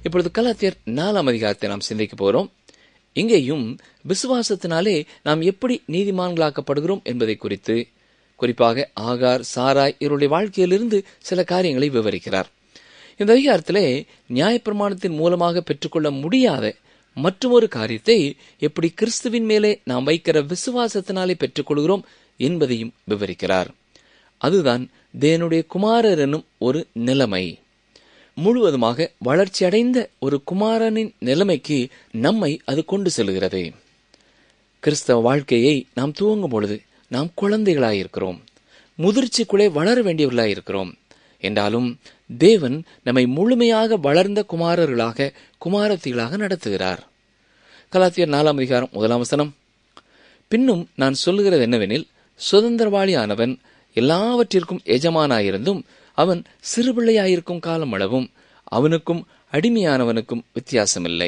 இப்பொழுது கலாத்தியர் நாலாம் அதிகாரத்தை நாம் சிந்திக்க போகிறோம் இங்கேயும் விசுவாசத்தினாலே நாம் எப்படி நீதிமான்களாக்கப்படுகிறோம் என்பதை குறித்து குறிப்பாக ஆகார் சாராய் இவருடைய வாழ்க்கையிலிருந்து சில காரியங்களை விவரிக்கிறார் இந்த அதிகாரத்திலே நியாயப்பிரமாணத்தின் மூலமாக பெற்றுக்கொள்ள முடியாத மற்றொரு காரியத்தை எப்படி கிறிஸ்துவின் மேலே நாம் வைக்கிற விசுவாசத்தினாலே பெற்றுக்கொள்கிறோம் என்பதையும் விவரிக்கிறார் அதுதான் தேவனுடைய குமாரர் எனும் ஒரு நிலைமை முழுவதுமாக வளர்ச்சியடைந்த ஒரு குமாரனின் நிலைமைக்கு நம்மை அது கொண்டு செல்கிறது கிறிஸ்தவ வாழ்க்கையை நாம் துவங்கும் பொழுது நாம் குழந்தைகளாயிருக்கிறோம் முதிர்ச்சிக்குள்ளே வளர வேண்டியவர்களாயிருக்கிறோம் என்றாலும் தேவன் நம்மை முழுமையாக வளர்ந்த குமாரர்களாக குமாரத்திகளாக நடத்துகிறார் கலாத்தியர் நாலாம் அதிகாரம் முதலாம் வசனம் பின்னும் நான் சொல்லுகிறது என்னவெனில் சுதந்திரவாளியானவன் எல்லாவற்றிற்கும் எஜமானாயிருந்தும் அவன் சிறுபிள்ளையாயிருக்கும் காலம் அளவும் அவனுக்கும் அடிமையானவனுக்கும் வித்தியாசமில்லை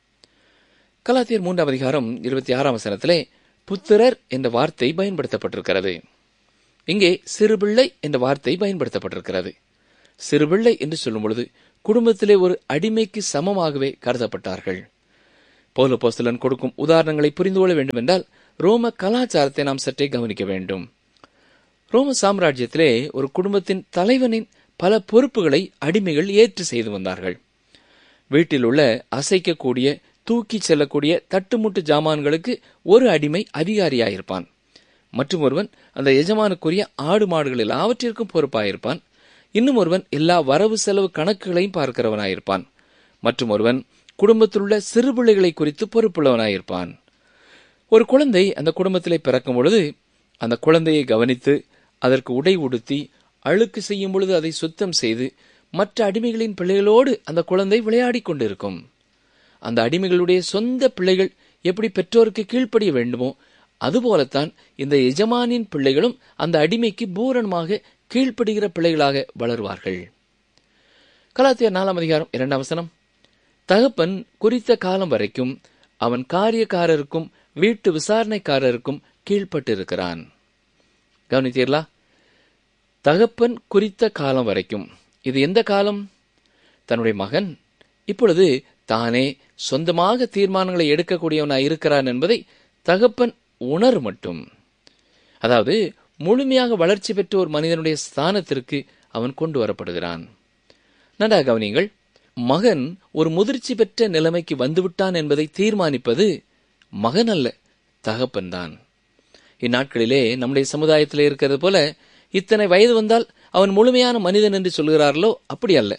கலாத்தியர் மூன்றாம் அதிகாரம் இருபத்தி ஆறாம் வசனத்திலே புத்திரர் என்ற வார்த்தை பயன்படுத்தப்பட்டிருக்கிறது இங்கே சிறுபிள்ளை என்ற வார்த்தை பயன்படுத்தப்பட்டிருக்கிறது சிறுபிள்ளை என்று சொல்லும் பொழுது குடும்பத்திலே ஒரு அடிமைக்கு சமமாகவே கருதப்பட்டார்கள் பௌல போஸ்தலன் கொடுக்கும் உதாரணங்களை புரிந்து கொள்ள வேண்டும் என்றால் ரோம கலாச்சாரத்தை நாம் சற்றே கவனிக்க வேண்டும் ரோம சாம்ராஜ்யத்திலே ஒரு குடும்பத்தின் தலைவனின் பல பொறுப்புகளை அடிமைகள் ஏற்று செய்து வந்தார்கள் வீட்டில் உள்ள அசைக்கக்கூடிய தூக்கி செல்லக்கூடிய தட்டுமுட்டு ஜாமான்களுக்கு ஒரு அடிமை அதிகாரியாயிருப்பான் மற்றும் ஒருவன் அந்த எஜமானுக்குரிய ஆடு மாடுகள் எல்லாவற்றிற்கும் பொறுப்பாயிருப்பான் இன்னும் ஒருவன் எல்லா வரவு செலவு கணக்குகளையும் பார்க்கிறவனாயிருப்பான் மற்றும் ஒருவன் குடும்பத்தில் உள்ள சிறுபிள்ளைகளை குறித்து பொறுப்புள்ளவனாயிருப்பான் ஒரு குழந்தை அந்த குடும்பத்திலே பிறக்கும் பொழுது அந்த குழந்தையை கவனித்து அதற்கு உடை உடுத்தி அழுக்கு செய்யும் பொழுது அதை சுத்தம் செய்து மற்ற அடிமைகளின் பிள்ளைகளோடு அந்த குழந்தை விளையாடிக் கொண்டிருக்கும் அந்த அடிமைகளுடைய சொந்த பிள்ளைகள் எப்படி பெற்றோருக்கு கீழ்ப்படிய வேண்டுமோ அதுபோலத்தான் இந்த எஜமானின் பிள்ளைகளும் அந்த அடிமைக்கு பூரணமாக கீழ்ப்படுகிற பிள்ளைகளாக வளருவார்கள் கலாத்தியர் நாலாம் அதிகாரம் இரண்டாம் வசனம் தகப்பன் குறித்த காலம் வரைக்கும் அவன் காரியக்காரருக்கும் வீட்டு விசாரணைக்காரருக்கும் கீழ்ப்பட்டிருக்கிறான் கவனித்தீர்களா தகப்பன் குறித்த காலம் வரைக்கும் இது எந்த காலம் தன்னுடைய மகன் இப்பொழுது தானே சொந்தமாக தீர்மானங்களை எடுக்கக்கூடியவனாய் இருக்கிறான் என்பதை தகப்பன் உணர் மட்டும் அதாவது முழுமையாக வளர்ச்சி பெற்ற ஒரு மனிதனுடைய ஸ்தானத்திற்கு அவன் கொண்டு வரப்படுகிறான் நன்றாக கவனியுங்கள் மகன் ஒரு முதிர்ச்சி பெற்ற நிலைமைக்கு வந்துவிட்டான் என்பதை தீர்மானிப்பது மகன் அல்ல தகப்பன்தான் இந்நாட்களிலே நம்முடைய சமுதாயத்தில் இருக்கிறது போல இத்தனை வயது வந்தால் அவன் முழுமையான மனிதன் என்று சொல்கிறார்களோ அப்படி அல்ல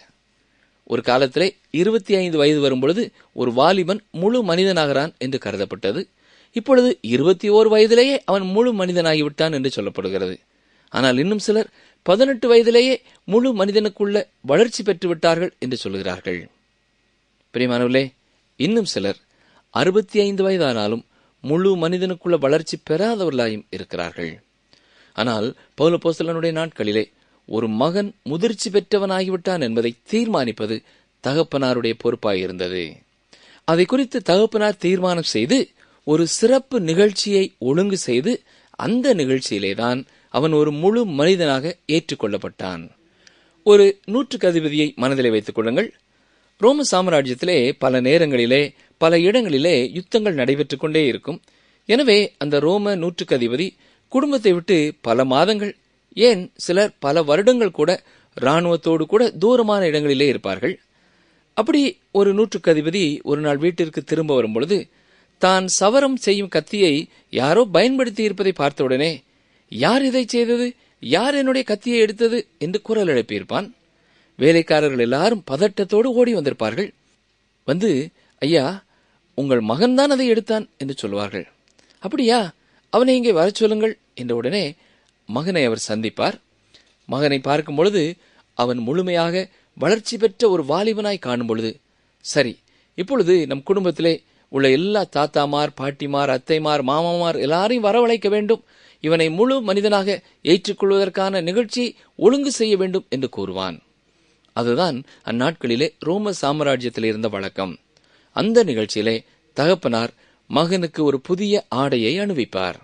ஒரு காலத்திலே இருபத்தி ஐந்து வயது வரும்பொழுது ஒரு வாலிபன் முழு மனிதனாகிறான் என்று கருதப்பட்டது இப்பொழுது இருபத்தி ஓர் வயதிலேயே அவன் முழு மனிதனாகிவிட்டான் என்று சொல்லப்படுகிறது ஆனால் இன்னும் சிலர் பதினெட்டு வயதிலேயே முழு மனிதனுக்குள்ள வளர்ச்சி பெற்று விட்டார்கள் என்று சொல்கிறார்கள் பிரியமானவர்களே இன்னும் சிலர் அறுபத்தி ஐந்து வயதானாலும் முழு மனிதனுக்குள்ள வளர்ச்சி பெறாதவர்களாயும் இருக்கிறார்கள் ஆனால் பௌலபோஸ்தலனுடைய நாட்களிலே ஒரு மகன் முதிர்ச்சி பெற்றவனாகிவிட்டான் என்பதை தீர்மானிப்பது தகப்பனாருடைய பொறுப்பாயிருந்தது அதை குறித்து தகப்பனார் தீர்மானம் செய்து ஒரு சிறப்பு நிகழ்ச்சியை ஒழுங்கு செய்து அந்த நிகழ்ச்சியிலேதான் அவன் ஒரு முழு மனிதனாக ஏற்றுக்கொள்ளப்பட்டான் ஒரு நூற்றுக்கு அதிபதியை மனதிலே வைத்துக் கொள்ளுங்கள் ரோம சாம்ராஜ்யத்திலே பல நேரங்களிலே பல இடங்களிலே யுத்தங்கள் நடைபெற்றுக் கொண்டே இருக்கும் எனவே அந்த ரோம நூற்றுக்கு அதிபதி குடும்பத்தை விட்டு பல மாதங்கள் ஏன் சிலர் பல வருடங்கள் கூட இராணுவத்தோடு கூட தூரமான இடங்களிலே இருப்பார்கள் அப்படி ஒரு நூற்றுக்கு அதிபதி ஒரு நாள் வீட்டிற்கு திரும்ப வரும்பொழுது தான் சவரம் செய்யும் கத்தியை யாரோ பயன்படுத்தி இருப்பதை பார்த்தவுடனே யார் இதை செய்தது யார் என்னுடைய கத்தியை எடுத்தது என்று குரல் எழுப்பியிருப்பான் வேலைக்காரர்கள் எல்லாரும் பதட்டத்தோடு ஓடி வந்திருப்பார்கள் வந்து ஐயா உங்கள் மகன்தான் அதை எடுத்தான் என்று சொல்வார்கள் அப்படியா அவனை இங்கே வரச் சொல்லுங்கள் என்ற உடனே மகனை அவர் சந்திப்பார் மகனை பார்க்கும் பொழுது அவன் முழுமையாக வளர்ச்சி பெற்ற ஒரு வாலிபனாய் காணும் பொழுது சரி இப்பொழுது நம் குடும்பத்திலே உள்ள எல்லா தாத்தாமார் பாட்டிமார் அத்தைமார் மாமாமார் எல்லாரையும் வரவழைக்க வேண்டும் இவனை முழு மனிதனாக ஏற்றுக்கொள்வதற்கான நிகழ்ச்சி ஒழுங்கு செய்ய வேண்டும் என்று கூறுவான் அதுதான் அந்நாட்களிலே ரோம சாம்ராஜ்யத்தில் இருந்த வழக்கம் அந்த நிகழ்ச்சியிலே தகப்பனார் மகனுக்கு ஒரு புதிய ஆடையை அணிவிப்பார்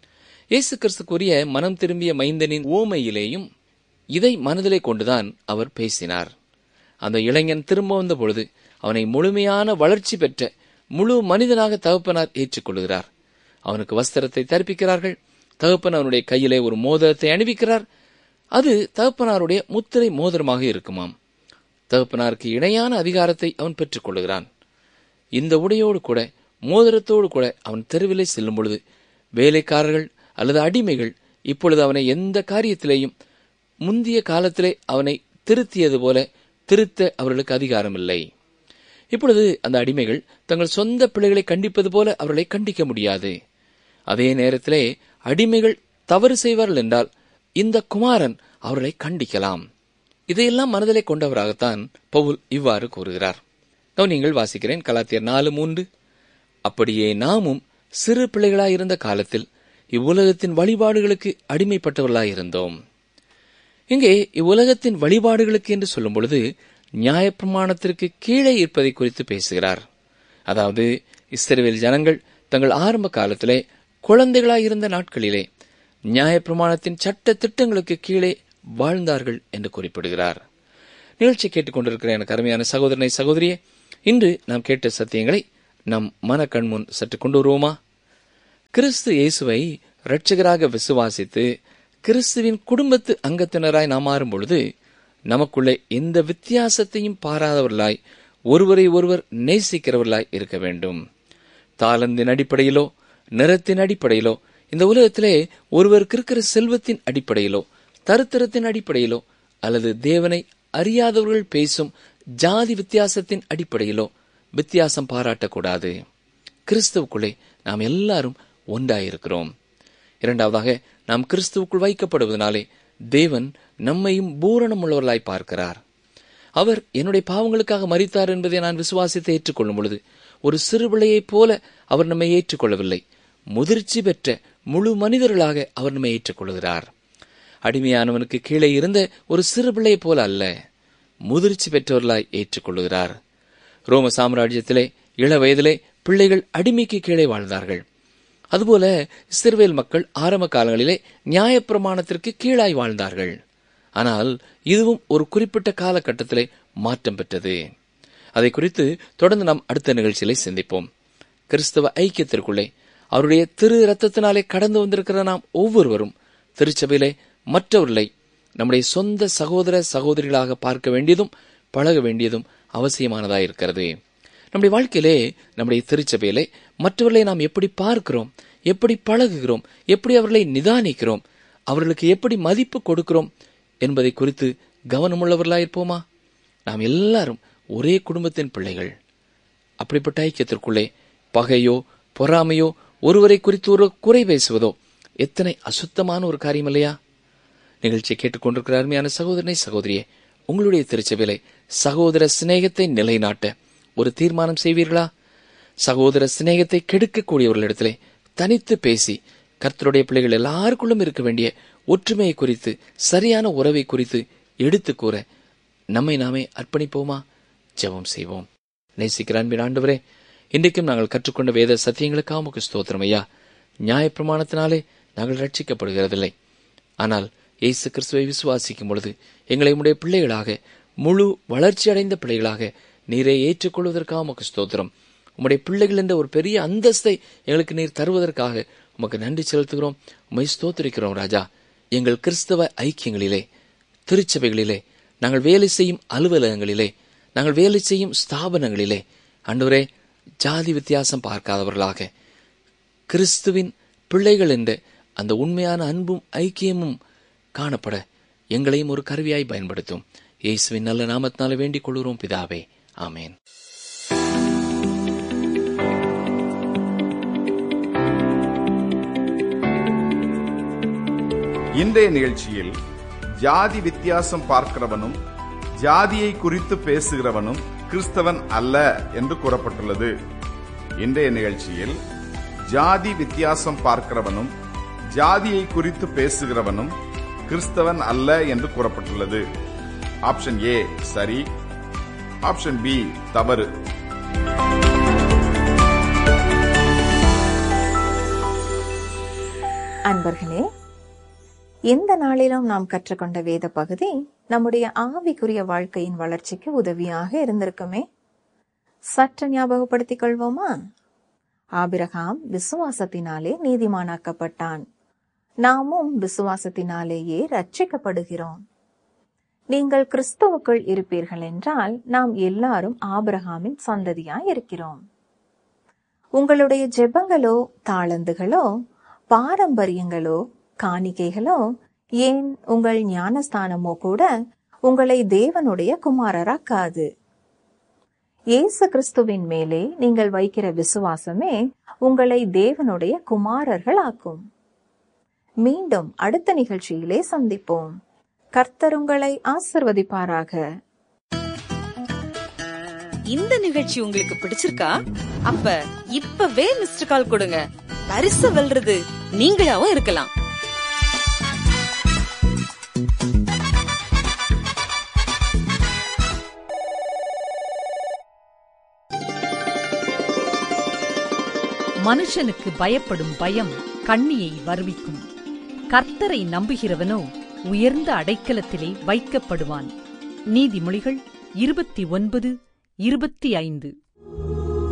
இயேசு கிறிஸ்துக்குரிய மனம் திரும்பிய மைந்தனின் ஓமையிலேயும் இதை மனதிலே கொண்டுதான் அவர் பேசினார் அந்த இளைஞன் திரும்ப வந்த பொழுது அவனை முழுமையான வளர்ச்சி பெற்ற முழு மனிதனாக தகப்பனார் ஏற்றுக்கொள்கிறார் அவனுக்கு வஸ்திரத்தை தரிப்பிக்கிறார்கள் தகப்பன் அவனுடைய கையிலே ஒரு மோதிரத்தை அணிவிக்கிறார் அது தகப்பனாருடைய முத்திரை மோதிரமாக இருக்குமாம் தகப்பனாருக்கு இணையான அதிகாரத்தை அவன் பெற்றுக் கொள்கிறான் இந்த உடையோடு கூட மோதிரத்தோடு கூட அவன் தெருவிலே செல்லும் பொழுது வேலைக்காரர்கள் அல்லது அடிமைகள் இப்பொழுது அவனை எந்த காரியத்திலேயும் முந்திய காலத்திலே அவனை திருத்தியது போல திருத்த அவர்களுக்கு அதிகாரம் இல்லை இப்பொழுது அந்த அடிமைகள் தங்கள் சொந்த பிள்ளைகளை கண்டிப்பது போல அவர்களை கண்டிக்க முடியாது அதே நேரத்திலே அடிமைகள் தவறு செய்வார்கள் என்றால் இந்த குமாரன் அவர்களை கண்டிக்கலாம் இதையெல்லாம் மனதிலே கொண்டவராகத்தான் பவுல் இவ்வாறு கூறுகிறார் நீங்கள் வாசிக்கிறேன் கலாத்தியர் நாலு மூன்று அப்படியே நாமும் சிறு பிள்ளைகளாயிருந்த காலத்தில் இவ்வுலகத்தின் வழிபாடுகளுக்கு அடிமைப்பட்டவர்களாயிருந்தோம் இங்கே இவ்வுலகத்தின் வழிபாடுகளுக்கு என்று சொல்லும் பொழுது நியாயப்பிரமாணத்திற்கு கீழே இருப்பதை குறித்து பேசுகிறார் அதாவது இஸ்ரேல் ஜனங்கள் தங்கள் ஆரம்ப காலத்திலே குழந்தைகளாயிருந்த நாட்களிலே நியாயப்பிரமாணத்தின் சட்ட திட்டங்களுக்கு கீழே வாழ்ந்தார்கள் என்று குறிப்பிடுகிறார் நிகழ்ச்சி கேட்டுக்கொண்டிருக்கிற எனக்கு அருமையான சகோதரனை சகோதரியே இன்று நாம் கேட்ட சத்தியங்களை நம் மன கண்முன் சற்று கொண்டு வருவோமா கிறிஸ்து இயேசுவை இரட்சகராக விசுவாசித்து கிறிஸ்துவின் குடும்பத்து அங்கத்தினராய் நாம் மாறும் பொழுது நமக்குள்ளே எந்த வித்தியாசத்தையும் பாராதவர்களாய் ஒருவரை ஒருவர் நேசிக்கிறவர்களாய் இருக்க வேண்டும் தாளந்தின் அடிப்படையிலோ நிறத்தின் அடிப்படையிலோ இந்த உலகத்திலே ஒருவருக்கு இருக்கிற செல்வத்தின் அடிப்படையிலோ தருத்திரத்தின் அடிப்படையிலோ அல்லது தேவனை அறியாதவர்கள் பேசும் ஜாதி வித்தியாசத்தின் அடிப்படையிலோ வித்தியாசம் பாராட்டக்கூடாது கிறிஸ்துவுக்குள்ளே நாம் எல்லாரும் ஒன்றாயிருக்கிறோம் இரண்டாவதாக நாம் கிறிஸ்துவுக்குள் வைக்கப்படுவதனாலே தேவன் நம்மையும் பூரணம் உள்ளவர்களாய் பார்க்கிறார் அவர் என்னுடைய பாவங்களுக்காக மறித்தார் என்பதை நான் விசுவாசித்து ஏற்றுக்கொள்ளும் பொழுது ஒரு சிறுபிள்ளையைப் போல அவர் நம்மை ஏற்றுக்கொள்ளவில்லை முதிர்ச்சி பெற்ற முழு மனிதர்களாக அவர் நம்மை ஏற்றுக்கொள்கிறார் அடிமையானவனுக்கு கீழே இருந்த ஒரு சிறு பிள்ளையைப் போல அல்ல முதிர்ச்சி பெற்றவர்களாய் ஏற்றுக்கொள்கிறார் ரோம சாம்ராஜ்யத்திலே இள வயதிலே பிள்ளைகள் அடிமைக்கு கீழே வாழ்ந்தார்கள் அதுபோல இஸ்ரவேல் மக்கள் ஆரம்ப காலங்களிலே நியாயப்பிரமாணத்திற்கு கீழாய் வாழ்ந்தார்கள் ஆனால் இதுவும் ஒரு குறிப்பிட்ட காலகட்டத்திலே மாற்றம் பெற்றது அதை குறித்து தொடர்ந்து நாம் அடுத்த நிகழ்ச்சியிலே சிந்திப்போம் கிறிஸ்தவ ஐக்கியத்திற்குள்ளே அவருடைய திரு ரத்தத்தினாலே கடந்து வந்திருக்கிற நாம் ஒவ்வொருவரும் திருச்சபையிலே மற்றவர்களை நம்முடைய சொந்த சகோதர சகோதரிகளாக பார்க்க வேண்டியதும் பழக வேண்டியதும் அவசியமானதாக இருக்கிறது நம்முடைய வாழ்க்கையிலே நம்முடைய திருச்சபையிலே மற்றவர்களை நாம் எப்படி பார்க்கிறோம் எப்படி பழகுகிறோம் எப்படி அவர்களை நிதானிக்கிறோம் அவர்களுக்கு எப்படி மதிப்பு கொடுக்கிறோம் என்பதை குறித்து கவனமுள்ளவர்களாயிருப்போமா நாம் எல்லாரும் ஒரே குடும்பத்தின் பிள்ளைகள் அப்படிப்பட்ட ஐக்கியத்திற்குள்ளே பகையோ பொறாமையோ ஒருவரை குறித்து ஒரு குறை பேசுவதோ எத்தனை அசுத்தமான ஒரு காரியம் இல்லையா நிகழ்ச்சியை கேட்டுக்கொண்டிருக்கிற அருமையான சகோதரனை சகோதரியே உங்களுடைய திருச்சபையிலே சகோதர சிநேகத்தை நிலைநாட்ட ஒரு தீர்மானம் செய்வீர்களா சகோதர சிநேகத்தை கெடுக்கக்கூடியவர்களிடத்திலே தனித்து பேசி கர்த்தருடைய பிள்ளைகள் எல்லாருக்குள்ளும் இருக்க வேண்டிய ஒற்றுமையை குறித்து சரியான உறவை குறித்து எடுத்து கூற நம்மை நாமே அர்ப்பணிப்போமா ஜெபம் செய்வோம் நேசிக்கிற அன்பின் ஆண்டவரே இன்றைக்கும் நாங்கள் கற்றுக்கொண்ட வேத சத்தியங்களுக்காக உமக்கு ஸ்தோத்திரம் ஐயா நியாயப்பிரமாணத்தினாலே நாங்கள் ரட்சிக்கப்படுகிறதில்லை ஆனால் இயேசு கிறிஸ்துவை விசுவாசிக்கும் பொழுது எங்களை உடைய பிள்ளைகளாக முழு வளர்ச்சி அடைந்த பிள்ளைகளாக நீரை ஏற்றுக்கொள்வதற்காக உமக்கு ஸ்தோத்திரம் உம்முடைய பிள்ளைகள் என்ற ஒரு பெரிய அந்தஸ்தை எங்களுக்கு நீர் தருவதற்காக உமக்கு நன்றி செலுத்துகிறோம் உமை ஸ்தோத்திரிக்கிறோம் ராஜா எங்கள் கிறிஸ்தவ ஐக்கியங்களிலே திருச்சபைகளிலே நாங்கள் வேலை செய்யும் அலுவலகங்களிலே நாங்கள் வேலை செய்யும் ஸ்தாபனங்களிலே அன்றுவரே ஜாதி வித்தியாசம் பார்க்காதவர்களாக கிறிஸ்துவின் பிள்ளைகள் என்ற அந்த உண்மையான அன்பும் ஐக்கியமும் காணப்பட எங்களையும் ஒரு கருவியாய் பயன்படுத்தும் இயேசுவின் நல்ல நாமத்தினால வேண்டிக் கொள்கிறோம் பிதாவே ஆமேன் இன்றைய நிகழ்ச்சியில் ஜாதி வித்தியாசம் பார்க்கிறவனும் ஜாதியை குறித்து பேசுகிறவனும் கிறிஸ்தவன் அல்ல என்று கூறப்பட்டுள்ளது இன்றைய நிகழ்ச்சியில் ஜாதி வித்தியாசம் பார்க்கிறவனும் ஜாதியை குறித்து பேசுகிறவனும் கிறிஸ்தவன் அல்ல என்று கூறப்பட்டுள்ளது ஆப்ஷன் ஏ சரி ஆப்ஷன் பி தவறு அன்பர்களே எந்த நாளிலும் நாம் கற்றுக்கொண்ட வேத பகுதி நம்முடைய ஆவிக்குரிய வாழ்க்கையின் வளர்ச்சிக்கு உதவியாக இருந்திருக்குமே சற்று ஞாபகப்படுத்திக் கொள்வோமா ஆபிரகாம் விசுவாசத்தினாலே நீதிமானாக்கப்பட்டான் நாமும் விசுவாசத்தினாலேயே ரட்சிக்கப்படுகிறோம் நீங்கள் கிறிஸ்துவுக்குள் இருப்பீர்கள் என்றால் நாம் எல்லாரும் ஆபிரகாமின் சந்ததியாய் இருக்கிறோம் உங்களுடைய ஜெபங்களோ தாளந்துகளோ பாரம்பரியங்களோ காணிக்கைகளோ ஏன் உங்கள் ஞானஸ்தானமோ கூட உங்களை தேவனுடைய குமாரராக்காது இயேசு கிறிஸ்துவின் மேலே நீங்கள் வைக்கிற விசுவாசமே உங்களை தேவனுடைய குமாரர்கள் ஆக்கும் மீண்டும் அடுத்த நிகழ்ச்சியிலே சந்திப்போம் கர்த்தர் உங்களை ஆசிர்வதிப்பாராக இந்த நிகழ்ச்சி உங்களுக்கு பிடிச்சிருக்கா அப்ப இப்பவே மிஸ்டர் கால் கொடுங்க பரிசு வெல்றது நீங்களாவும் இருக்கலாம் மனுஷனுக்கு பயப்படும் பயம் கண்ணியை வருவிக்கும் கர்த்தரை நம்புகிறவனோ உயர்ந்த அடைக்கலத்திலே வைக்கப்படுவான் நீதிமொழிகள் இருபத்தி ஒன்பது இருபத்தி ஐந்து